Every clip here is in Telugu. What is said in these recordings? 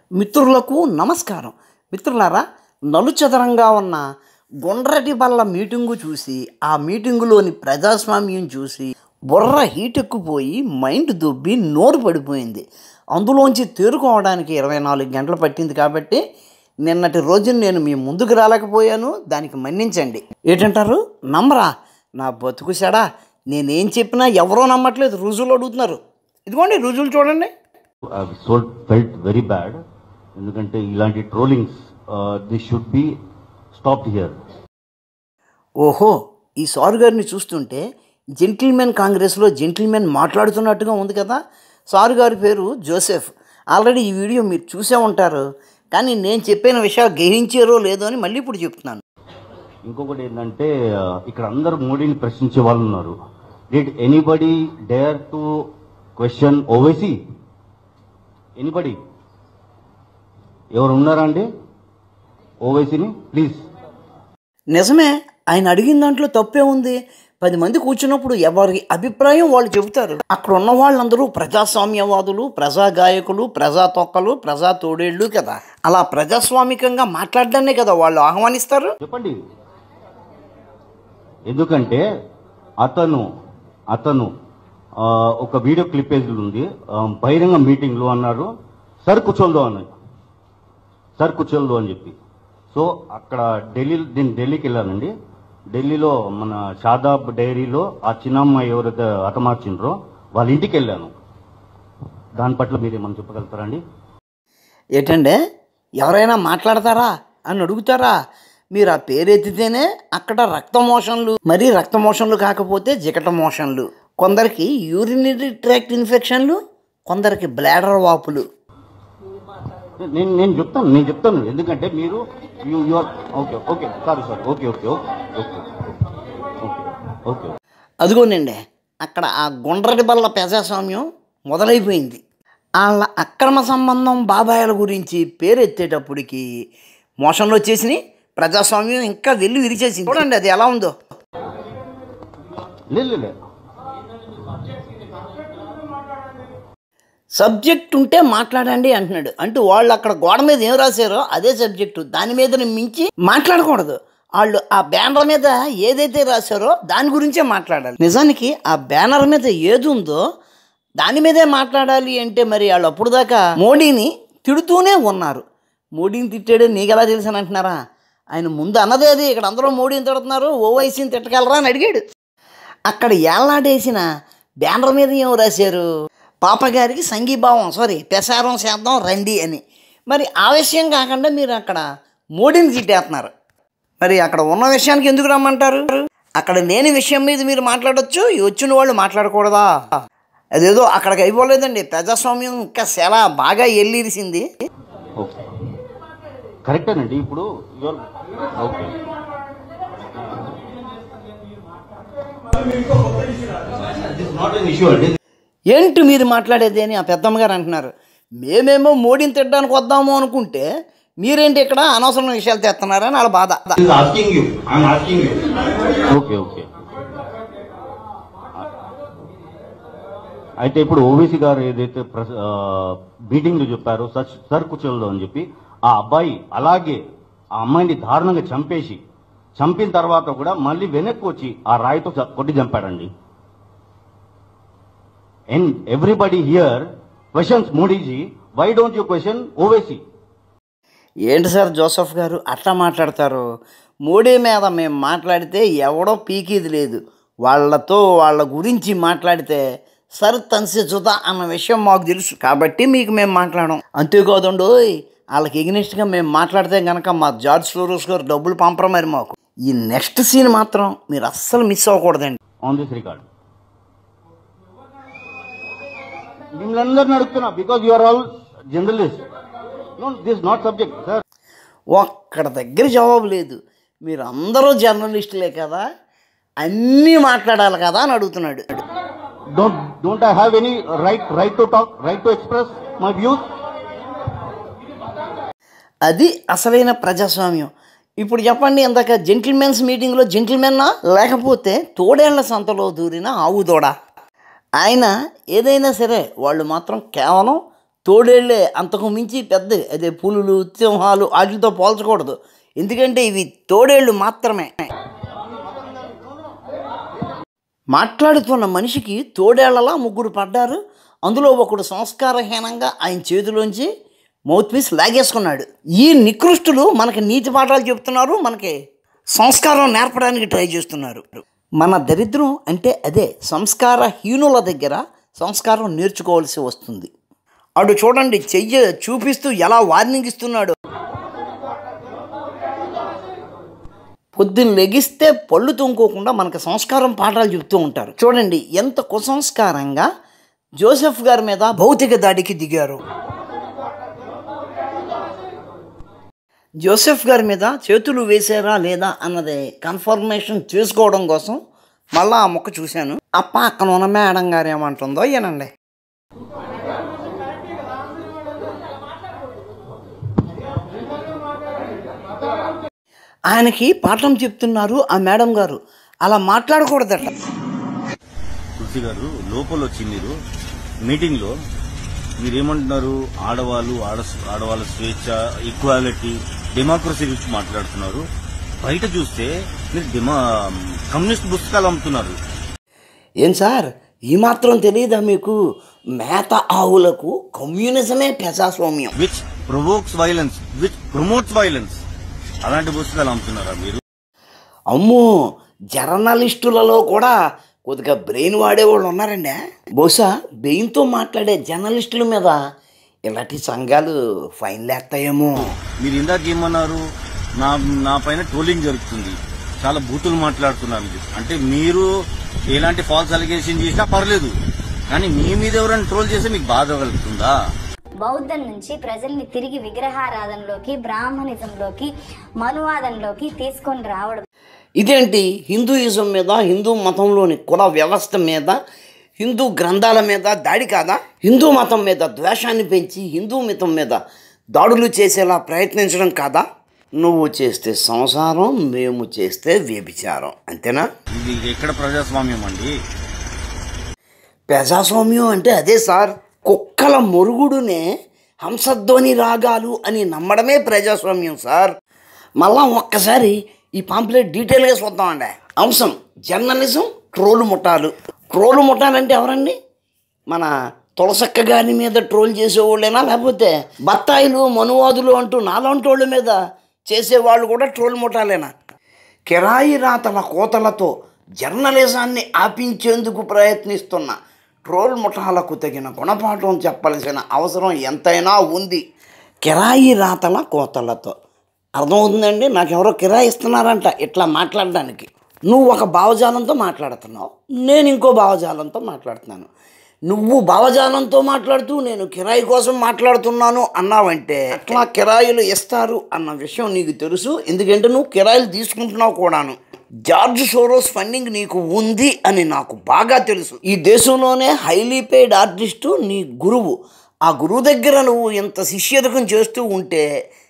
మిత్రులకు నమస్కారం మిత్రులారా నలుచదరంగా ఉన్న గుండ్రటి బల్ల మీటింగు చూసి ఆ మీటింగులోని ప్రజాస్వామ్యం చూసి బుర్ర హీటెక్కుపోయి మైండ్ దుబ్బి నోరు పడిపోయింది అందులోంచి తేరుకోవడానికి ఇరవై నాలుగు గంటలు పట్టింది కాబట్టి నిన్నటి రోజున నేను మీ ముందుకు రాలేకపోయాను దానికి మన్నించండి ఏంటంటారు నమ్మరా నా బతుకు సెడా నేనేం చెప్పినా ఎవరో నమ్మట్లేదు రుజువులు అడుగుతున్నారు ఇదిగోండి రుజువులు చూడండి సో ఫెల్ట్ వెరీ బ్యాడ్ ఎందుకంటే ఇలాంటి trollings this should be stop here ఓహో ఈ సారు గారిని చూస్తుంటే జెంటిల్మెన్ కాంగ్రెస్లో జెంటిల్మెన్ మాట్లాడుతున్నట్టుగా ఉంది కదా సారు గారి పేరు జోసెఫ్ ఆల్రెడీ ఈ వీడియో మీరు చూసే ఉంటారు కానీ నేను చెప్పిన విషయాలు గ్రహించారో లేదో అని మళ్ళీ ఇప్పుడు చెప్తున్నాను ఇంకొకటి ఏంటంటే ఆ, ఇక్కడ అందరు మోడీని ప్రశ్నించే వాళ్ళు ఉన్నారు did anybody dare to question Owaisi anybody ఎవరు ఉన్నారా అండి ఓవైసీని ప్లీజ్ నిజమే ఆయన అడిగిన దాంట్లో తప్పే ఉంది పది మంది కూర్చున్నప్పుడు ఎవరి అభిప్రాయం వాళ్ళు చెబుతారు అక్కడ ఉన్న వాళ్ళందరూ ప్రజాస్వామ్యవాదులు ప్రజా గాయకులు ప్రజా తొక్కలు ప్రజా తోడేళ్ళు కదా అలా ప్రజాస్వామికంగా మాట్లాడడాన్నే కదా వాళ్ళు ఆహ్వానిస్తారు చెప్పండి ఎందుకంటే అతను అతను ఆ, ఒక వీడియో క్లిప్పేజ్ ఉంది ఆ, బహిరంగ మీటింగ్లో అన్నారు సార్ కూర్చోల్దు అని సార్ కూర్చోల్దు అని చెప్పి సో అక్కడ ఢిల్లీ నేను ఢిల్లీకి వెళ్ళానండి ఢిల్లీలో మన షాదాబ్ డైరీలో ఆ చిన్నమ్మాయి ఎవరైతే హతమార్చిండ్రో వాళ్ళ ఇంటికి వెళ్ళాను దాని పట్ల మీరు ఏమని చెప్పగలుగుతారా అండి ఏంటంటే ఎవరైనా మాట్లాడతారా అని అడుగుతారా మీరు ఆ పేరు ఎత్తితేనే అక్కడ రక్త మోషన్లు మరీ రక్త మోషన్లు కాకపోతే జికట మోషన్లు కొందరికి యూరినరీ ట్రాక్ట్ ఇన్ఫెక్షన్లు కొందరికి బ్లాడర్ వాపులు నేను నేను చెప్తాను నేను చెప్తాను ఎందుకంటే మీరు you your okay okay sorry sir okay okay okay okay okay okay అదిగోనండి అక్కడ ఆ గుండ్రటి బల్ల ప్రజాస్వామ్యం మొదలైపోయింది వాళ్ళ అక్రమ సంబంధం బాబాయిల గురించి పేరు ఎత్తేటప్పటికి మోషన్లు వచ్చేసినాయి ప్రజాస్వామ్యం ఇంకా వెళ్ళి విరిచేసింది చూడండి అది ఎలా ఉందో లేదు లేదు సబ్జెక్ట్ ఉంటే మాట్లాడండి అంటున్నాడు అంటూ వాళ్ళు అక్కడ గోడ మీద ఏం రాశారో అదే సబ్జెక్టు దాని మీద మించి మాట్లాడకూడదు వాళ్ళు ఆ బ్యానర్ మీద ఏదైతే రాశారో దాని గురించే మాట్లాడాలి నిజానికి ఆ బ్యానర్ మీద ఏది ఉందో దాని మీదే మాట్లాడాలి అంటే మరి వాళ్ళు అప్పుడు దాకా మోడీని తిడుతూనే ఉన్నారు మోడీని తిట్టాడు నీకెలా తెలుసని అంటున్నారా ఆయన ముందు అన్నదే అది ఇక్కడ అందరూ మోడీని తిడుతున్నారు ఓవైసీని తిట్టగలరా అని అడిగాడు అక్కడ ఏళ్లాడేసిన బ్యానర్ మీద ఏం రాశారు పాపగారికి సంఘీభావం సారీ ప్రసారం చేద్దాం రండి అని మరి ఆ విషయం కాకుండా మీరు అక్కడ మోడీని తిట్టేస్తున్నారు మరి అక్కడ ఉన్న విషయానికి ఎందుకు రమ్మంటారు అక్కడ లేని విషయం మీద మీరు మాట్లాడొచ్చు ఈ వచ్చిన వాళ్ళు మాట్లాడకూడదా అదేదో అక్కడికి అయిపోలేదండి ప్రజాస్వామ్యం ఇంకా చాలా బాగా ఎల్లిరిసింది ఓకే కరెక్టేనండి ఇప్పుడు your okay not an issue అండి ఏంటి మీరు మాట్లాడేది అని ఆ పెద్దమ్మ గారు అంటున్నారు మేమేమో మోడీని తిట్టడానికి వద్దాము అనుకుంటే మీరేంటి ఇక్కడ అనవసరమైన విషయాలు తెస్తున్నారని వాళ్ళ బాధ asking you I'm asking you okay okay అయితే ఇప్పుడు ఓవైసీ గారు ఏదైతే మీటింగ్లో చెప్పారో సచ్ సర్ కూర్చోలో అని చెప్పి ఆ అబ్బాయి అలాగే ఆ అమ్మాయిని దారుణంగా చంపేసి చంపిన తర్వాత కూడా మళ్ళీ వెనక్కి వచ్చి ఆ రాయితో చ- కొట్టి చంపాడండి and everybody here questions Modi ji why don't you question Owaisi ఏంటి సార్ జోసఫ్ గారు అట్లా మాట్లాడతారు మోడీ మీద మేము మాట్లాడితే ఎవడో పీకేది లేదు వాళ్ళతో వాళ్ళ గురించి మాట్లాడితే సర్ తన్సిజుదా అన్న విషయం మాకు తెలుసు కాబట్టి మీకు మేము మాట్లాడాం అంతేకాదండోయ్ వాళ్ళకి ఎగ్నెస్ట్గా మేము మాట్లాడితే కనుక మా జార్జ్ ఫ్లోరోస్ గారు డబ్బులు పంపరు మరి మాకు ఈ నెక్స్ట్ సీన్ మాత్రం మీరు అస్సలు మిస్ అవ్వకూడదండి ఆన్ దిస్ రికార్డ్ మిమ్మల్ని అందరిని అడుగుతున్నా because you are all journalist no this not subject sir ఒక్కడ దగ్గర జవాబు లేదు మీరు అందరూ జర్నలిస్టులే కదా అన్నీ మాట్లాడాలి కదా అని అడుగుతున్నాడు don't don't I have any right right to talk right to express my views అది అసలైన ప్రజాస్వామ్యం ఇప్పుడు చెప్పండి ఇందాక జెంటిల్మెన్స్ మీటింగ్లో జెంటిల్మెన్నా లేకపోతే తోడేళ్ల సంతలో దూరిన ఆవు దూడ ఆయన ఏదైనా సరే వాళ్ళు మాత్రం కేవలం తోడేళ్లే అంతకు మించి పెద్ద అదే పులులు సింహాలు వాటితో పోల్చకూడదు ఎందుకంటే ఇవి తోడేళ్ళు మాత్రమే మాట్లాడుతున్న మనిషికి తోడేళ్లలా ముగ్గురు పడ్డారు అందులో ఒకడు సంస్కారహీనంగా ఆయన చేతిలోంచి మౌత్ పీస్ లాగేసుకున్నాడు ఈ నికృష్టులు మనకి నీతి పాఠాలు చెప్తున్నారు మనకి సంస్కారం నేర్పడానికి ట్రై చేస్తున్నారు మన దరిద్రం అంటే అదే సంస్కార హీనుల దగ్గర సంస్కారం నేర్చుకోవాల్సి వస్తుంది అడు చూడండి చెయ్యి చూపిస్తూ ఎలా వార్నింగ్ ఇస్తున్నాడు పొద్దున్న లెగిస్తే పళ్ళు తొంకోకుండా మనకు సంస్కారం పాఠాలు చెప్తూ ఉంటారు చూడండి ఎంత కుసంస్కారంగా జోసెఫ్ గారి మీద భౌతిక దాడికి దిగారు జోసెఫ్ గారి మీద చేతులు వేసారా లేదా అన్నది కన్ఫర్మేషన్ చేసుకోవడం కోసం మళ్ళా ఆ మొక్క చూశాను ఆ పక్కన ఉన్న మేడం గారు ఏమంటుందో ఏనండి ఆయనకి పాఠం చెప్తున్నారు ఆ మేడం గారు అలా మాట్లాడకూడదట తులసి గారు లోపల వచ్చి మీరు మీటింగ్ లో మీరేమంటున్నారు ఆడవాళ్ళు ఆడ ఆడవాళ్ళ స్వేచ్ఛ ఈక్వాలిటీ డెమోక్రసీ గురించి మాట్లాడుతున్నారు బయట చూస్తే మీరు డెమో కమ్యూనిస్ట్ పుస్తకాలు అమ్ముతున్నారు ఏం సార్ ఈ మాత్రం తెలియదా మీకు మేత ఆవులకు కమ్యూనిజమే ప్రజాస్వామ్యం which provokes violence which promotes violence అలాంటి పుస్తకాలు అమ్ముతున్నారా మీరు అమ్మో జర్నలిస్టులలో కూడా కొద్దిగా బ్రెయిన్ వాడేవాళ్ళు ఉన్నారండి బహుశా బ్రెయిన్తో మాట్లాడే జర్నలిస్టుల మీద ఇలాంటి సంఘాలు ఫైన్లు వేస్తాయేమో మీరు ఇందాక ఏమన్నారు నా నా పైన ట్రోలింగ్ జరుగుతుంది చాలా బూతులు మాట్లాడుతున్నారు మీరు. అంటే మీరు ఎలాంటి ఫాల్స్ అలిగేషన్ చేసినా పర్లేదు కానీ మీ మీద ఎవరైనా ట్రోల్ చేస్తే మీకు బాధ కలుగుతుందా బౌద్ధం నుంచి ప్రజల్ని తిరిగి విగ్రహారాధనలోకి బ్రాహ్మణిజంలోకి మనువాదంలోకి తీసుకొని రావడం ఇదేంటి హిందూయిజం మీద హిందూ మతంలోని కుల వ్యవస్థ మీద హిందూ గ్రంథాల మీద దాడి కాదా హిందూ మతం మీద ద్వేషాన్ని పెంచి హిందూ మతం మీద దాడులు చేసేలా ప్రయత్నించడం కాదా నువ్వు చేస్తే సంసారం మేము చేస్తే వ్యభిచారం అంతేనా ఇది ఎక్కడ ప్రజాస్వామ్యం అండి ప్రజాస్వామ్యం అంటే అదే సార్ కుక్కల మొరుగుడునే హంసధ్వని రాగాలు అని నమ్మడమే ప్రజాస్వామ్యం సార్ మళ్ళా ఒక్కసారి ఈ పాంప్లెట్ డీటెయిల్గా చూద్దామండి అంశం జర్నలిజం ట్రోలు ముఠాలు ట్రోలు ముఠాలంటే ఎవరండి మన తులసక్క గారి మీద ట్రోల్ చేసేవాళ్ళేనా లేకపోతే బత్తాయిలు మనువాదులు అంటూ నాలంటోళ్ళ మీద చేసేవాళ్ళు కూడా ట్రోల్ ముఠాలేనా కిరాయి రాతల కోతలతో జర్నలిజాన్ని ఆపించేందుకు ప్రయత్నిస్తున్న ట్రోల్ ముఠాలకు తగిన గుణపాఠం చెప్పాల్సిన అవసరం ఎంతైనా ఉంది కిరాయి రాతల కోతలతో అర్థమవుతుందండి నాకెవరో కిరాయి ఇస్తున్నారంట ఇట్లా మాట్లాడడానికి నువ్వు ఒక భావజాలంతో మాట్లాడుతున్నావు నేను ఇంకో భావజాలంతో మాట్లాడుతున్నాను నువ్వు భావజాలంతో మాట్లాడుతూ నేను కిరాయి కోసం మాట్లాడుతున్నాను అన్నావంటే అట్లా కిరాయిలు ఇస్తారు అన్న విషయం నీకు తెలుసు ఎందుకంటే నువ్వు కిరాయిలు తీసుకుంటున్నావు కూడాను జార్జ్ సోరోస్ ఫండింగ్ నీకు ఉంది అని నాకు బాగా తెలుసు ఈ దేశంలోనే హైలీ పెయిడ్ ఆర్టిస్టు నీ గురువు ఆ గురువు దగ్గర నువ్వు ఇంత శిష్యరకం చేస్తూ ఉంటే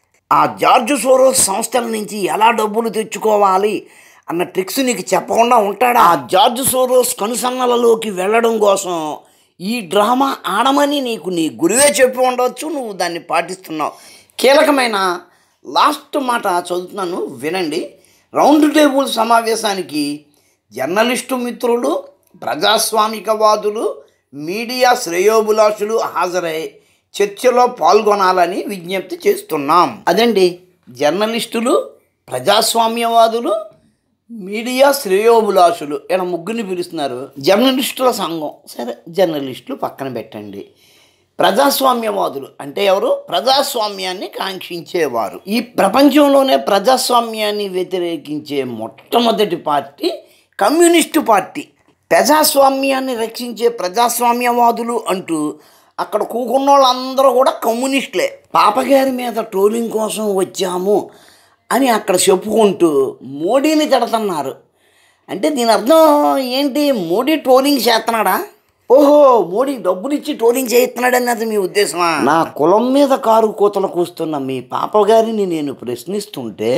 ఆ జార్జ్ సోరోస్ సంస్థల నుంచి ఎలా డబ్బులు తెచ్చుకోవాలి అన్న ట్రిక్స్ నీకు చెప్పకుండా ఉంటాడా ఆ జార్జ్ సోరోస్ కనుసన్నలలోకి వెళ్ళడం కోసం ఈ డ్రామా ఆడమని నీకు నీ గురువే చెప్పి ఉండవచ్చు నువ్వు దాన్ని పాటిస్తున్నావు కీలకమైన లాస్ట్ మాట చదువుతున్నాను వినండి రౌండ్ టేబుల్ సమావేశానికి జర్నలిస్టు మిత్రులు ప్రజాస్వామికవాదులు మీడియా శ్రేయోభిలాషులు హాజరై చర్చలో పాల్గొనాలని విజ్ఞప్తి చేస్తున్నాం అదండి జర్నలిస్టులు ప్రజాస్వామ్యవాదులు మీడియా శ్రేయోభిలాషులు ఇలా ముగ్గురిని పిలుస్తున్నారు జర్నలిస్టుల సంఘం సరే జర్నలిస్టులు పక్కన పెట్టండి ప్రజాస్వామ్యవాదులు అంటే ఎవరు ప్రజాస్వామ్యాన్ని కాంక్షించేవారు ఈ ప్రపంచంలోనే ప్రజాస్వామ్యాన్ని వ్యతిరేకించే మొట్టమొదటి పార్టీ కమ్యూనిస్టు పార్టీ ప్రజాస్వామ్యాన్ని రక్షించే ప్రజాస్వామ్యవాదులు అంటూ అక్కడ కూకున్న వాళ్ళందరూ కూడా కమ్యూనిస్టులే పాపగారి మీద ట్రోలింగ్ కోసం వచ్చాము అని అక్కడ చెప్పుకుంటూ మోడీని తిడుతున్నారు అంటే దీని అర్థం ఏంటి మోడీ ట్రోలింగ్ చేస్తున్నాడా ఓహో మోడీ డబ్బులు ఇచ్చి ట్రోలింగ్ చేస్తున్నాడని అది మీ ఉద్దేశమా నా కులం మీద కారు కోతలు కూస్తున్న మీ పాపగారిని నేను ప్రశ్నిస్తుంటే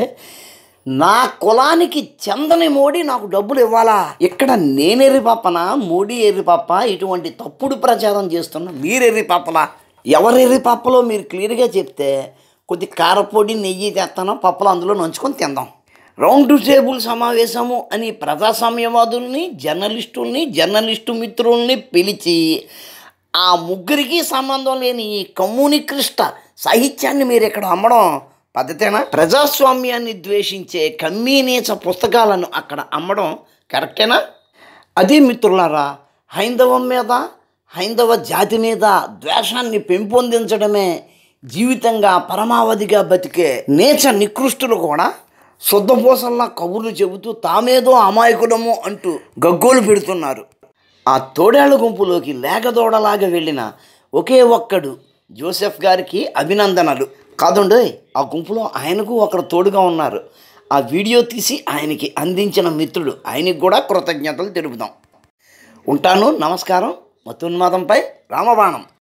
నా కులానికి చెందని మోడీ నాకు డబ్బులు ఇవ్వాలా ఇక్కడ నేను ఎర్రి పాపనా మోడీ ఎర్రి పాప ఇటువంటి తప్పుడు ప్రచారం చేస్తున్న మీరు ఎర్రి పాపలా ఎవరెర్రి పప్పలో మీరు క్లియర్గా చెప్తే కొద్ది కారపొడి నెయ్యి తెస్తాను పప్పులు అందులో నంచుకొని తిందాం రౌండ్ టేబుల్ సమావేశము అని ప్రజాస్వామ్యవాదుల్ని జర్నలిస్టుల్ని జర్నలిస్టు మిత్రుల్ని పిలిచి ఆ ముగ్గురికి సంబంధం లేని ఈ కమ్యూనిక్రిస్ట సాహిత్యాన్ని మీరు ఇక్కడ అమ్మడం పద్ధతేనా ప్రజాస్వామ్యాన్ని ద్వేషించే కమ్మీనీచ పుస్తకాలను అక్కడ అమ్మడం కరెక్టేనా అదే మిత్రులారా హైందవం మీద హైందవ జాతి మీద ద్వేషాన్ని పెంపొందించడమే జీవితంగా పరమావధిగా బతికే నీచ నికృష్టులు కూడా శుద్ధపూసల్లా కబుర్లు చెబుతూ తామేదో అమాయకులము అంటూ గగ్గోలు పెడుతున్నారు ఆ తోడేళ్ల గుంపులోకి లేకదోడలాగా వెళ్ళిన ఒకే ఒక్కడు జోసెఫ్ గారికి అభినందనలు కాదుండోయ్ ఆ గుంపులో ఆయనకు ఒకరు తోడుగా ఉన్నారు ఆ వీడియో తీసి ఆయనకి అందించిన మిత్రుడు ఆయనకి కూడా కృతజ్ఞతలు తెలుపుదాం ఉంటాను నమస్కారం మతున్మాదంపై రామబాణం